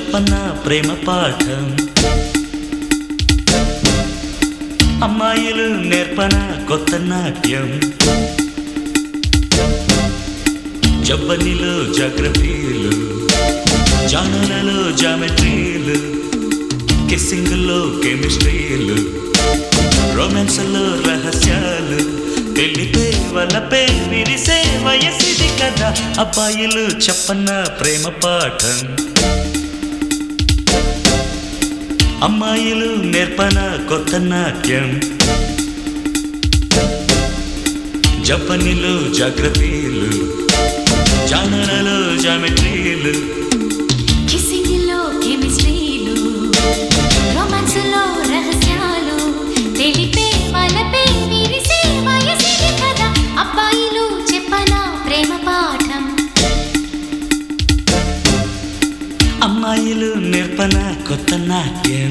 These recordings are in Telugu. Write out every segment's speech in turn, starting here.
చెప్పన్న ప్రేమ పాఠం అమ్మాయిలు నేర్పన కొత్త నాట్యం జబ్బనిలో జాగ్రఫీలు జానలలో జామెట్రీలు కిస్సింగ్లో కెమిస్ట్రీలు రొమాన్స్లో రహస్యాలు తెలిపే వలపే విరిసే వయసిది కదా అబ్బాయిలు చెప్పన్న ప్రేమ పాఠం అమ్మాయిలు నేర్పన కొత్త నాట్యం జపనిలో జాగ్రఫీలు జానలలో జామెట్రీలు కిస్సింగ్లో కెమిస్ట్రీలు రొమాన్స్లో రహస్యాలు తెలిపే వలపే విరిసే వయసిది కదా అబ్బాయిలు చెప్పనా ప్రేమ పాఠం అమ్మాయిలు నేర్పన కొత్త నాట్యం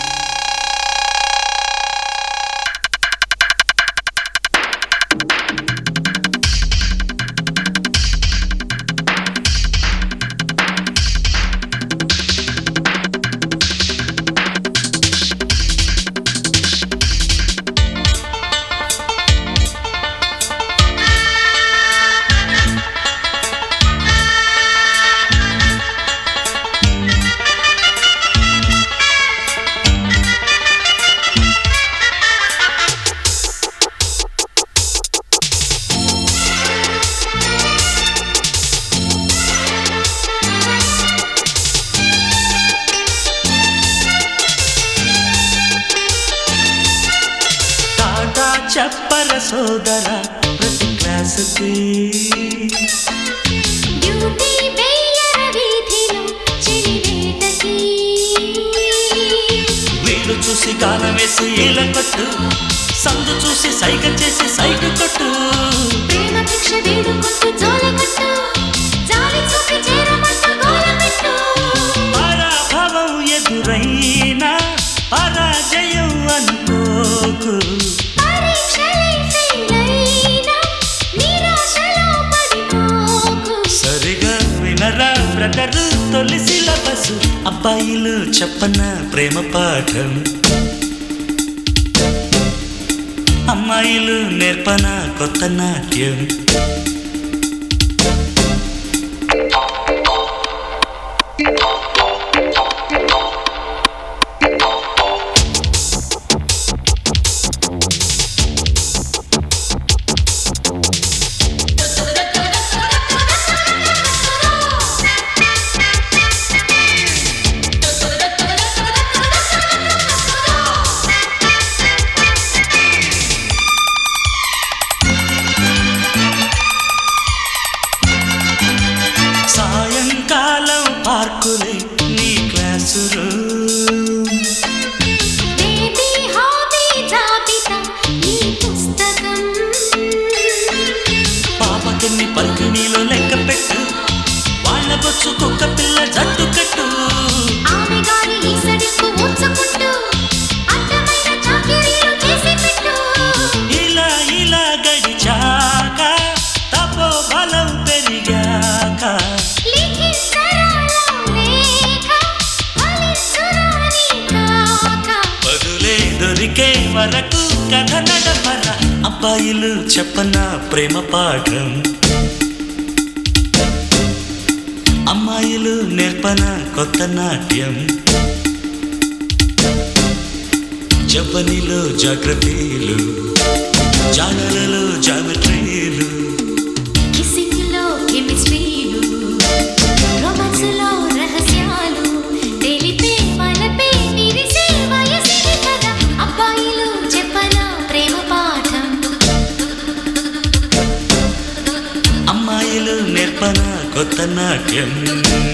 టాటా చెప్పర సోదర ప్రతి క్లాసుకి డ్యూటీ వెయ్యర వీధిలో చెలివేటకి వీడు చూసి గానం వేసి ఈల కొట్టు సందు చూసి సైగ చేసి సైగ కొట్టు ప్రేమ భిక్ష వేడుకొట్టు జోలగట్టు జాలి చూపి చేరమంటూ గోలపెట్టు పరాభవం ఎదురైనా పరాజయం అనుకోకు పరీక్షలై ఫెయిల్ అయినా నిరాశలో పడిపోకు సరిగా వినరా బ్రదరు తొలి సిలబస్ అబ్బాయిలు చెప్పన ప్రేమ పాఠం అమ్మాయిలు నేర్పన కొత్త నాట్యం సాయంకాలం పార్కులే నీ క్లాసు రూమ్. బేబీ హాబీ జాబితా ఈ పుస్తకం పాపకిన్ని పల్కినీలో లెక్క పెట్టు వాళ్ళ బొచ్చు కుక్క పిల్ల జట్టు కట్టు ఆమె గారి ఈసడికు ఊచకుంటూ అడ్డమైన చాకిరీలు చేసి పెట్టు ఇలా ఇలా గడిచాక తపో బలం పెరిగాక లిఖించరాలో లేఖ ఫలించురాని కాక బదులే దొరికే వరకు కథ నడపర అబ్బాయిలు చెప్పన ప్రేమ పాఠం అమ్మాయిలు నేర్పన కొత్త నాట్యం జపనిలో జాగ్రఫీలు జానలలో జామెట్రీలు కిస్సింగ్లో కెమిస్ట్రీలు రొమాన్స్లో రహస్యాలు తెలిపే వలపే విరిసే వయసిది కదా అబ్బాయిలు చెప్పనా ప్రేమ పాఠం అమ్మాయిలు నేర్పన కొత్త నాట్యం